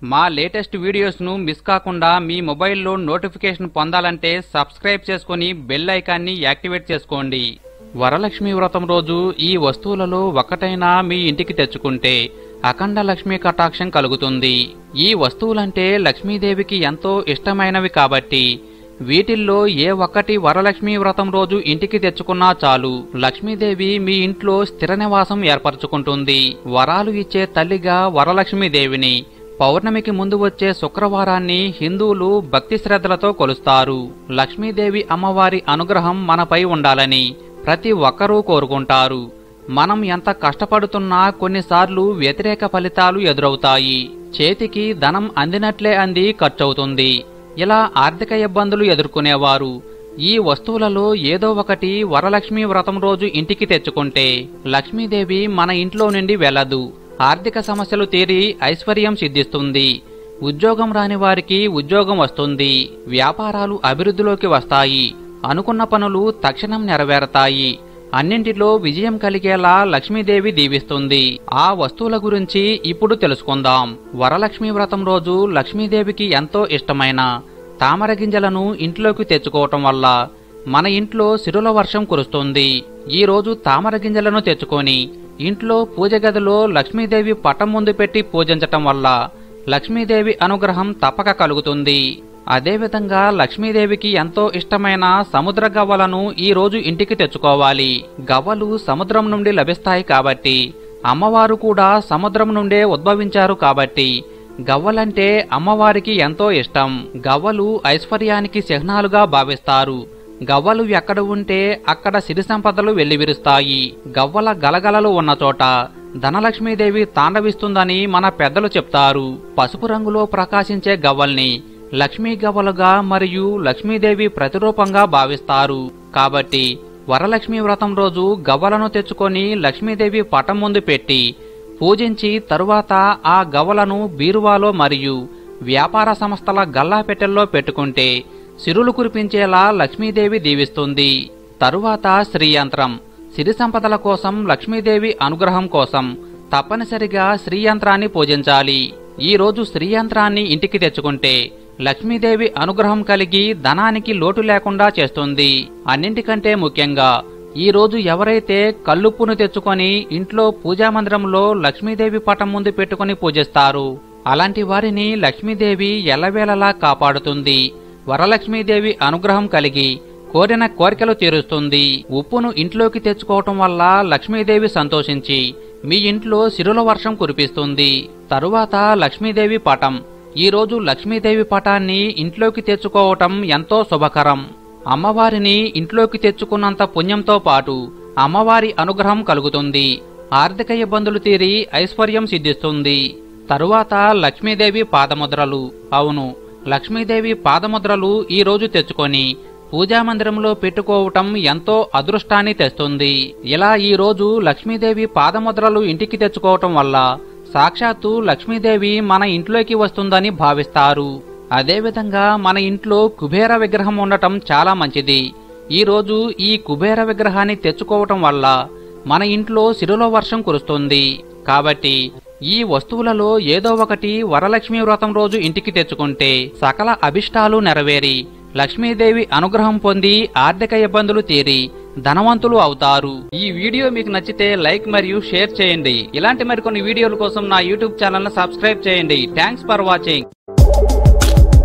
మా latest వీడియోస్ను miss కాకుండా మీ మొబైల్లో నోటిఫికేషన్ పొందాలంటే సబ్స్క్రైబ్ చేసుకుని బెల్ ఐకాన్ని యాక్టివేట్ చేసుకోండి వరలక్ష్మి వ్రతం రోజు ఈ వస్తువులలో ఒకటైనా మీ ఇంటికి తెచ్చుకుంటే అఖండ లక్ష్మీ కటాక్షం కలుగుతుంది ఈ వస్తువులంటే లక్ష్మీదేవికి ఎంతో ఇష్టమైనవి కాబట్టి వీటిల్లో ఏ ఒక్కటి వరలక్ష్మి వ్రతం రోజు ఇంటికి తెచ్చుకున్నా చాలు లక్ష్మీదేవి మీ ఇంట్లో స్థిర నివాసం ఏర్పరచుకుంటుంది వరాలు ఇచ్చే తల్లిగా వరలక్ష్మీదేవిని పౌర్ణమికి ముందు వచ్చే శుక్రవారాన్ని హిందువులు భక్తి శ్రద్ధలతో కొలుస్తారు లక్ష్మీదేవి అమ్మవారి అనుగ్రహం మనపై ఉండాలని ప్రతి ఒక్కరూ కోరుకుంటారు మనం ఎంత కష్టపడుతున్నా కొన్నిసార్లు వ్యతిరేక ఫలితాలు ఎదురవుతాయి చేతికి ధనం అందినట్లే అంది ఖర్చవుతుంది ఇలా ఆర్థిక ఇబ్బందులు ఎదుర్కొనేవారు ఈ వస్తువులలో ఏదో ఒకటి వరలక్ష్మి వ్రతం రోజు ఇంటికి తెచ్చుకుంటే లక్ష్మీదేవి మన ఇంట్లో నుండి వెళ్ళదు ఆర్థిక సమస్యలు తీరి ఐశ్వర్యం సిద్ధిస్తుంది ఉద్యోగం రాని వారికి ఉద్యోగం వస్తుంది వ్యాపారాలు అభివృద్ధిలోకి వస్తాయి అనుకున్న పనులు తక్షణం నెరవేరతాయి అన్నింటిలో విజయం కలిగేలా లక్ష్మీదేవి దీవిస్తుంది ఆ వస్తువుల గురించి ఇప్పుడు తెలుసుకుందాం వరలక్ష్మి వ్రతం రోజు లక్ష్మీదేవికి ఎంతో ఇష్టమైన తామర గింజలను ఇంట్లోకి తెచ్చుకోవటం వల్ల మన ఇంట్లో సిరుల వర్షం కురుస్తుంది ఈ రోజు తామర గింజలను తెచ్చుకొని ఇంట్లో పూజ గదిలో లక్ష్మీదేవి పటం ముందు పెట్టి పూజించటం వల్ల లక్ష్మీదేవి అనుగ్రహం తప్పక కలుగుతుంది అదేవిధంగా లక్ష్మీదేవికి ఎంతో ఇష్టమైన సముద్ర గవ్వలను ఈ రోజు ఇంటికి తెచ్చుకోవాలి గవ్వలు సముద్రం నుండి లభిస్తాయి కాబట్టి అమ్మవారు కూడా సముద్రం నుండే ఉద్భవించారు కాబట్టి గవ్వలంటే అమ్మవారికి ఎంతో ఇష్టం గవ్వలు ఐశ్వర్యానికి చిహ్నాలుగా భావిస్తారు గవ్వలు ఎక్కడ ఉంటే అక్కడ సిరి సంపదలు వెల్లివిరుస్తాయి గవ్వల గలగలలు ఉన్న చోట ధనలక్ష్మీదేవి తాండవిస్తుందని మన పెద్దలు చెప్తారు పసుపు రంగులో ప్రకాశించే గవ్వల్ని లక్ష్మీ గవ్వలుగా మరియు లక్ష్మీదేవి ప్రతిరూపంగా భావిస్తారు కాబట్టి వరలక్ష్మి వ్రతం రోజు గవ్వలను తెచ్చుకొని లక్ష్మీదేవి పటం ముందు పెట్టి పూజించి తరువాత ఆ గవ్వలను బీరువాలో మరియు వ్యాపార సంస్థల గల్లా పెట్టెల్లో పెట్టుకుంటే సిరులు కురిపించేలా లక్ష్మీదేవి దీవిస్తుంది తరువాత శ్రీయంత్రం సిరి సంపదల కోసం లక్ష్మీదేవి అనుగ్రహం కోసం తప్పనిసరిగా శ్రీయంత్రాన్ని పూజించాలి ఈ రోజు శ్రీయంత్రాన్ని ఇంటికి తెచ్చుకుంటే లక్ష్మీదేవి అనుగ్రహం కలిగి ధనానికి లోటు లేకుండా చేస్తుంది అన్నింటికంటే ముఖ్యంగా ఈ రోజు ఎవరైతే కల్లుప్పును తెచ్చుకొని ఇంట్లో పూజా మందిరంలో లక్ష్మీదేవి పటం ముందు పెట్టుకుని పూజిస్తారు అలాంటి వారిని లక్ష్మీదేవి ఎల్లవేళలా కాపాడుతుంది వరలక్ష్మీదేవి అనుగ్రహం కలిగి కోరిన కోరికలు తీరుస్తుంది ఉప్పును ఇంట్లోకి తెచ్చుకోవటం వల్ల లక్ష్మీదేవి సంతోషించి మీ ఇంట్లో సిరుల వర్షం కురిపిస్తుంది తరువాత లక్ష్మీదేవి పటం ఈ రోజు లక్ష్మీదేవి పటాన్ని ఇంట్లోకి తెచ్చుకోవటం ఎంతో శుభకరం అమ్మవారిని ఇంట్లోకి తెచ్చుకున్నంత పుణ్యంతో పాటు అమ్మవారి అనుగ్రహం కలుగుతుంది ఆర్థిక ఇబ్బందులు తీరి ఐశ్వర్యం సిద్ధిస్తుంది తరువాత లక్ష్మీదేవి పాదముద్రలు అవును లక్ష్మీదేవి పాదముద్రలు ఈ రోజు తెచ్చుకొని పూజా మందిరంలో పెట్టుకోవటం ఎంతో అదృష్టాన్ని తెస్తుంది ఇలా ఈ రోజు లక్ష్మీదేవి పాదముద్రలు ఇంటికి తెచ్చుకోవటం వల్ల సాక్షాత్తు లక్ష్మీదేవి మన ఇంట్లోకి వస్తుందని భావిస్తారు అదేవిధంగా మన ఇంట్లో కుబేర విగ్రహం ఉండటం చాలా మంచిది ఈ రోజు ఈ కుబేర విగ్రహాన్ని తెచ్చుకోవటం వల్ల మన ఇంట్లో సిరుల వర్షం కురుస్తుంది కాబట్టి ఈ వస్తువులలో ఏదో ఒకటి వరలక్ష్మి వ్రతం రోజు ఇంటికి తెచ్చుకుంటే సకల అభిష్టాలు నెరవేరి లక్ష్మీదేవి అనుగ్రహం పొంది ఆర్థిక ఇబ్బందులు తీరి ధనవంతులు అవుతారు ఈ వీడియో మీకు నచ్చితే లైక్ మరియు షేర్ చేయండి ఇలాంటి మరికొన్ని వీడియోల కోసం నా యూట్యూబ్ ఛానల్ ను సబ్స్క్రైబ్ చేయండి థ్యాంక్స్ ఫర్ వాచింగ్